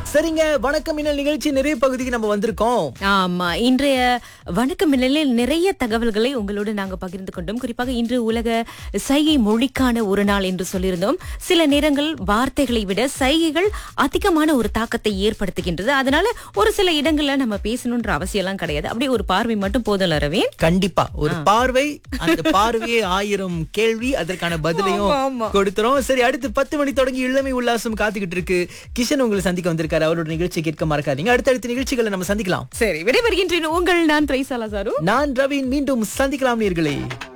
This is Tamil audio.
சரிங்க வணக்கம் மின்னல் நிகழ்ச்சி நிறைய பகுதிக்கு நம்ம வந்திருக்கோம் ஆமா இன்றைய வணக்கம் மின்னலில் நிறைய தகவல்களை உங்களோடு நாங்க பகிர்ந்து கொண்டோம் குறிப்பாக இன்று உலக சைகை மொழிக்கான ஒரு நாள் என்று சொல்லியிருந்தோம் சில நேரங்கள் வார்த்தைகளை விட சைகைகள் அதிகமான ஒரு தாக்கத்தை ஏற்படுத்துகின்றது அதனால ஒரு சில இடங்கள்ல நம்ம பேசணும்ன்ற அவசியம் எல்லாம் கிடையாது அப்படியே ஒரு பார்வை மட்டும் போதும் ரவீன் கண்டிப்பா ஒரு பார்வை அந்த பார்வையே ஆயிரம் கேள்வி அதற்கான ஆமா, பதிலையும் ஆமா. கொடுத்துறோம் சரி அடுத்து பத்து மணி தொடங்கி இளமை உல்லாசம் காத்துக்கிட்டு இருக்கு கிஷன் உங்களை சந்திக்க வந்திருக்காரு அவரோட நிகழ்ச்சி கேட்க மறக்காதீங்க அடுத்தடுத்த நிகழ்ச்சிகளை நம்ம சந்திக்கலாம் சரி விடைபெறுகின்றேன் உங்கள் நான் திரைசாலா சாரு நான் ரவீன் மீண்டும் சந்திக்கலாம் நேர்களே